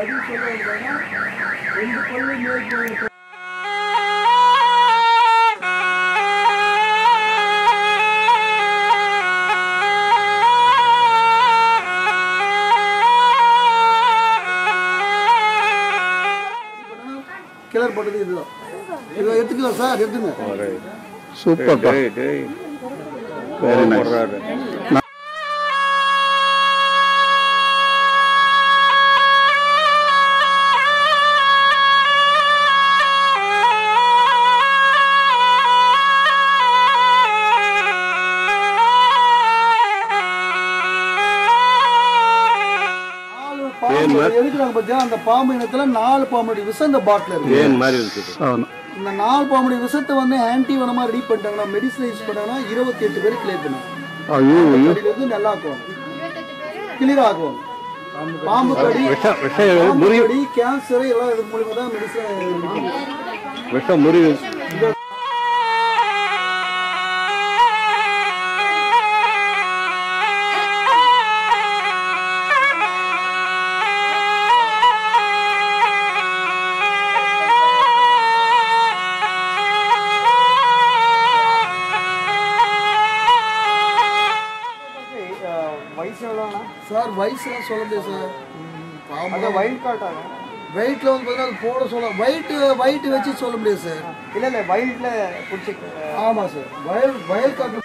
பதில் சொல்ல வேண்டியதுன்னா ரெண்டு பல்லு மேற்கு கிளர் போட்டது இதுதான் இதை எடுத்துக்கலாம் சார் எடுத்துங்க சூப்பர் வெரி நைஸ் நாலு பாம்பு எடுக்கிறாங்க பார்த்தியா அந்த பாம்பு இனத்துல நாலு பாம்புடைய விஷம் இந்த பாட்டில் இருக்கு ஏன் மாதிரி இருந்துச்சு అవును இந்த நாலு பாம்புடைய விஷத்தை வந்து ஆன்டி வனமா ரெடி பண்ணிட்டாங்கன்னா மெடிசனைஸ் பண்ணாங்கன்னா இருபத்தி எட்டு பேர் கிளியர் பண்ணுவாங்க అయ్యో అయ్యో இருந்து நல்லா ஆக்குவாங்க கிளியர் ஆக்குவாங்க பாம்பு கடி விஷம் விஷம் பாம்பு முறிவு கடி கேன்சர் எல்லாம் இது மூலியமா தான் மெடிசன் விஷம் முறிவு வயசு எவ்வளோண்ணா சார் வயசுலாம் சொல்ல முடியாது சார் பாம்பு அது வைல்ட் காட்டாங்க வெயிட்ல வந்து பார்த்தீங்கன்னா அது போட சொல்ல வெயிட் வெயிட் வச்சு சொல்ல முடியாது சார் இல்லை இல்லை வைல்டில் பிடிச்சி ஆமா சார் வயல் வயல் காட்டு